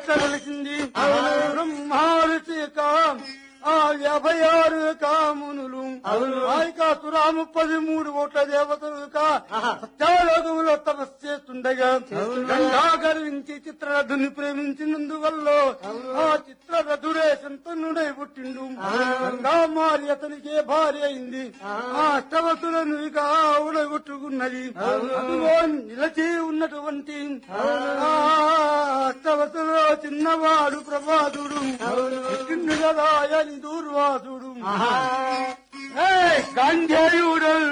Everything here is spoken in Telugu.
ఎట్టగలిసింది బ్రహ్మారుచిక ఆ యాభై ఆరు కామునులు నాయకాసురా ముప్పది మూడు కోట్ల దేవతలు సత్యాలోకములో తపస్సు చేస్తుండగా గంగా గర్వించి చిత్రరథుని ప్రేమించినందువల్ల ఆ చిత్రరథుడే సంతనుడై పుట్టిండు గంగా మారి అతనికి భార్య అయింది ఆ అష్టవతులను ఇక ఉడగొట్టుకున్నది అదిగో నిలచి ఉన్నటువంటి ఆ అష్టవతులో చిన్నవాడు ప్రభాదుడు పుట్టిండు కదా అని దూర్వాసుడు గాంధేయుడు